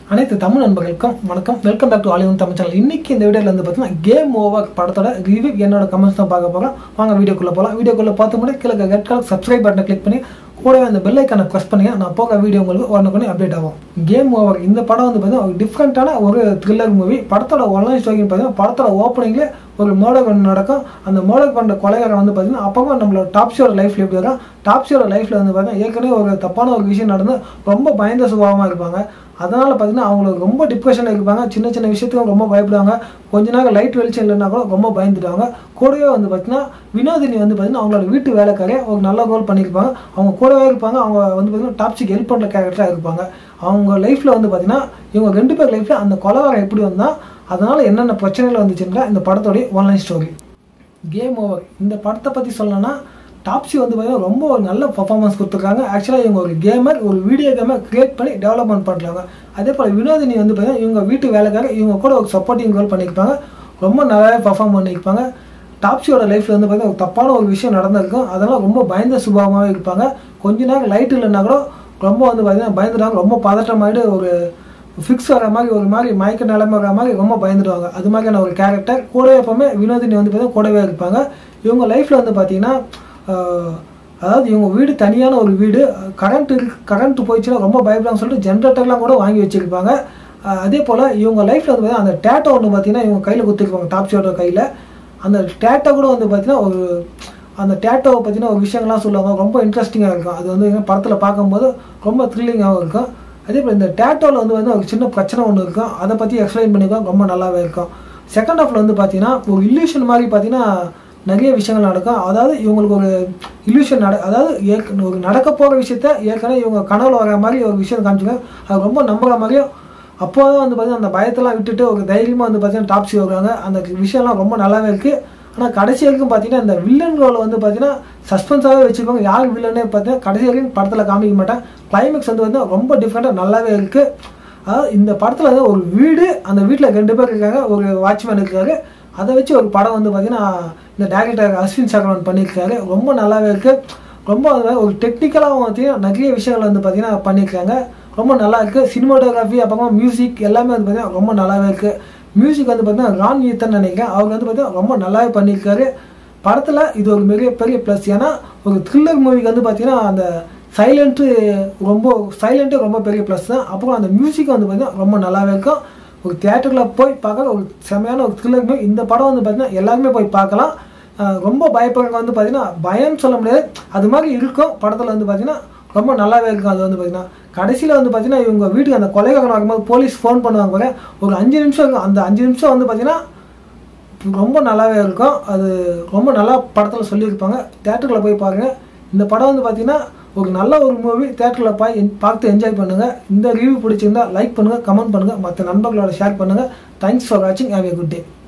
அனைத்து தமிழ் நண்பர்களுக்கும் வணக்கம் வெல்கம் பேக் டு ஆலிவன் தமிழ் சேனல் இன்னைக்கு இந்த வீடியோவில் வந்து பார்த்தீங்கன்னா கேம் ஓவர் படத்தோட ரிவ்யூ என்னோட கமெண்ட்ஸ் தான் பார்க்க போகிறோம் வாங்க வீடியோக்குள்ளே போகலாம் வீடியோக்குள்ளே பார்த்து முன்னாடி கீழே ரெட் கலர் சப்ஸ்கிரைப் பட்டனை கிளிக் பண்ணி கூடவே அந்த பெல் ஐக்கானை ப்ரெஸ் பண்ணி நான் போக வீடியோ உங்களுக்கு உடனே அப்டேட் ஆகும் கேம் ஓவர் இந்த படம் வந்து பார்த்தீங்கன்னா ஒரு டிஃப்ரெண்ட்டான ஒரு த்ரில்லர் மூவி படத்தோட ஒன்லைன் ஸ்டோரி பார்த்தீங்கன்னா படத்தோட ஓப்பனிங்லேயே ஒரு மோடர் ஒன்று நடக்கும் அந்த மோடர் பண்ணுற கொலைகாரன் வந்து பார்த்தீங்கன்னா அப்போ நம்மளோட டாப் ஷோட லைஃப்ல எப்படி இருக்கும் டாப் ஷோட லைஃப்ல வந்து பார்த்தீங்கன்னா ஏற்கனவே ஒரு தப்பான ஒரு விஷயம் நடந்து ரொம்ப பயந்த சுபாவமாக இருப்பாங்க அதனால பார்த்தீங்கன்னா அவங்களுக்கு ரொம்ப டிப்ரெஷனில் இருப்பாங்க சின்ன சின்ன விஷயத்துக்கும் ரொம்ப பயப்படுவாங்க கொஞ்ச நேரம் லைட் வெளிச்சம் இல்லைன்னா கூட ரொம்ப பயந்துடுவாங்க கூடவே வந்து பார்த்தீங்கன்னா வினோதினி வந்து பார்த்தீங்கன்னா அவங்களோட வீட்டு வேலைக்காரே ஒரு நல்ல ரோல் பண்ணியிருப்பாங்க அவங்க கூடவே இருப்பாங்க அவங்க வந்து பார்த்தீங்கன்னா டாப்ஸுக்கு ஹெல்ப் பண்ணுற கேரக்டராக இருப்பாங்க அவங்க லைஃப்பில் வந்து பார்த்தீங்கன்னா இவங்க ரெண்டு பேர் லைஃப்பில் அந்த கொலகாரம் எப்படி வந்தால் அதனால் என்னென்ன பிரச்சனைகள் வந்துச்சுன்ற இந்த படத்தோடைய ஒன்லைன் ஸ்டோரி கேம் ஓவர் இந்த படத்தை பற்றி சொல்லணும்னா டாப்ஸி வந்து பார்த்தீங்கன்னா ரொம்ப ஒரு நல்ல பர்ஃபார்மன்ஸ் கொடுத்துருக்காங்க ஆக்சுவலாக இவங்க ஒரு கேமர் ஒரு வீடியோ கேமர் கிரியேட் பண்ணி டெவலப்மெண்ட் பண்ணுறாங்க அதே போல் வினோதினி வந்து பார்த்தீங்கன்னா இவங்க வீட்டு வேலைக்காக இவங்க கூட ஒரு சப்போர்ட்டிங் ரோல் பண்ணியிருப்பாங்க ரொம்ப நல்லாவே பர்ஃபார்ம் பண்ணியிருப்பாங்க டாப்ஸியோட லைஃப்பில் வந்து பார்த்தீங்கன்னா ஒரு தப்பான ஒரு விஷயம் நடந்திருக்கும் அதெல்லாம் ரொம்ப பயந்த சுபாவமாகவே இருப்பாங்க கொஞ்ச நேரம் லைட் இல்லைன்னா கூட ரொம்ப வந்து பார்த்தீங்கன்னா பயந்துட்டாங்க ரொம்ப பதட்டமாயிட்டு ஒரு ஃபிக்ஸ் வர மாதிரி ஒரு மாதிரி மயக்க நிலைமை வர மாதிரி ரொம்ப பயந்துடுவாங்க அது மாதிரியான ஒரு கேரக்டர் கூடவே எப்போவுமே வினோதினி வந்து பார்த்தீங்கன்னா கூடவே இருப்பாங்க இவங்க லைஃப்பில் வந்து பார்த்தீங்கன்னா ஆஹ், அதாவது இவங்க வீடு தனியான ஒரு வீடு கரண்ட் கரண்ட் போயிடுச்சுன்னா ரொம்ப பயப்படான்னு சொல்லிட்டு ஜென்ரேட்டர்லாம் கூட வாங்கி வச்சுருப்பாங்க அதே போல் இவங்க லைஃப்பில் வந்து பார்த்தீங்கன்னா அந்த டேட்டோ ஒன்று பார்த்தீங்கன்னா இவங்க கையில் கொடுத்துருப்பாங்க டாப்ஸியோட கையில் அந்த டேட்டோ கூட வந்து பார்த்தீங்கன்னா ஒரு அந்த டேட்டோவை பற்றின ஒரு விஷயங்கள்லாம் சொல்லுவாங்க ரொம்ப இன்ட்ரெஸ்டிங்காக இருக்கும் அது வந்து படத்தில் பார்க்கும்போது ரொம்ப த்ரில்லிங்காகவும் இருக்கும் அதே போல் இந்த டேட்டோவில் வந்து வந்து ஒரு சின்ன பிரச்சனை ஒன்று இருக்கும் அதை பற்றி எக்ஸ்பிளைன் பண்ணியிருக்கோம் ரொம்ப நல்லாவே இருக்கும் செகண்ட் ஹாஃபில் வந்து பார்த்தீங்கன்னா ஒரு இல்லூஷன் மாதிரி பார்த்தீங்கன்னா நிறைய விஷயங்கள் நடக்கும் அதாவது இவங்களுக்கு ஒரு இல்லூஷன் நட அதாவது ஏற்க ஒரு நடக்க போகிற விஷயத்த ஏற்கனவே இவங்க கனவுல வர மாதிரி ஒரு விஷயம் காமிச்சிருக்காங்க அது ரொம்ப நம்புற மாதிரியும் அப்போ தான் வந்து பார்த்தீங்கன்னா அந்த பயத்தெல்லாம் விட்டுட்டு ஒரு தைரியமாக வந்து பார்த்தீங்கன்னா டாப்ஸி வருவாங்க அந்த விஷயம்லாம் ரொம்ப நல்லாவே இருக்குது ஆனால் கடைசி வரைக்கும் பார்த்தீங்கன்னா இந்த வில்லன் ரோல் வந்து பார்த்தீங்கன்னா சஸ்பென்ஸாகவே வச்சுருப்பாங்க யார் வில்லனே பார்த்தீங்கன்னா கடைசி வரைக்கும் படத்தில் காமிக்க மாட்டேன் கிளைமேக்ஸ் வந்து பார்த்தீங்கன்னா ரொம்ப டிஃப்ரெண்ட்டாக நல்லாவே இருக்குது அதாவது இந்த படத்தில் வந்து ஒரு வீடு அந்த வீட்டில் ரெண்டு பேர் இருக்காங்க ஒரு வாட்ச்மேன் இருக்காரு அதை வச்சு ஒரு படம் வந்து பார்த்தீங்கன்னா இந்த டேரக்டர் அஸ்வின் சக்கரவன் பண்ணியிருக்காரு ரொம்ப நல்லாவே இருக்குது ரொம்ப அது ஒரு டெக்னிக்கலாக பார்த்தீங்கன்னா நிறைய விஷயங்கள் வந்து பார்த்தீங்கன்னா பண்ணியிருக்காங்க ரொம்ப நல்லா இருக்குது சினிமாட்டோகிராஃபி அப்புறமா மியூசிக் எல்லாமே வந்து பார்த்தீங்கன்னா ரொம்ப நல்லாவே இருக்குது மியூசிக் வந்து பார்த்தீங்கன்னா ரான் ஈத்தன் நினைக்கிறேன் அவர் வந்து பார்த்தீங்கன்னா ரொம்ப நல்லாவே பண்ணியிருக்காரு படத்தில் இது ஒரு மிக பெரிய ப்ளஸ் ஏன்னா ஒரு த்ரில்லர் மூவிக்கு வந்து பார்த்தீங்கன்னா அந்த சைலண்ட்டு ரொம்ப சைலண்ட்டு ரொம்ப பெரிய ப்ளஸ் தான் அப்புறம் அந்த மியூசிக் வந்து பார்த்தீங்கன்னா ரொம்ப நல்லாவே இருக்கும் ஒரு தியேட்டரில் போய் பார்க்க ஒரு செமையான ஒரு த்ரில்லர் மூவி இந்த படம் வந்து பார்த்தீங்கன்னா எல்லாருமே போய் பார்க்கலாம் அஹ் ரொம்ப பயப்படுறவங்க வந்து பார்த்தீங்கன்னா பயம்னு சொல்ல முடியாது அது மாதிரி இருக்கும் படத்தில் வந்து பார்த்தீங்கன்னா ரொம்ப நல்லாவே இருக்கும் அது வந்து பார்த்தீங்கன்னா கடைசியில் வந்து பார்த்தீங்கன்னா இவங்க வீட்டுக்கு அந்த கொலைகாரன் வரும்போது போலீஸ் ஃபோன் பண்ணுவாங்க பாரு ஒரு அஞ்சு நிமிஷம் இருக்கும் அந்த அஞ்சு நிமிஷம் வந்து பார்த்தீங்கன்னா ரொம்ப நல்லாவே இருக்கும் அது ரொம்ப நல்லா படத்தில் சொல்லியிருப்பாங்க தேட்டரில் போய் பாருங்கள் இந்த படம் வந்து பார்த்தீங்கன்னா ஒரு நல்ல ஒரு மூவி தேட்டரில் போய் பார்த்து என்ஜாய் பண்ணுங்கள் இந்த ரிவ்யூ பிடிச்சிருந்தா லைக் பண்ணுங்கள் கமெண்ட் பண்ணுங்கள் மற்ற நண்பர்களோட ஷேர் பண்ணுங்கள் தேங்க்ஸ் ஃபார் வாட்சிங் ஹேவ் ஏ குட் டே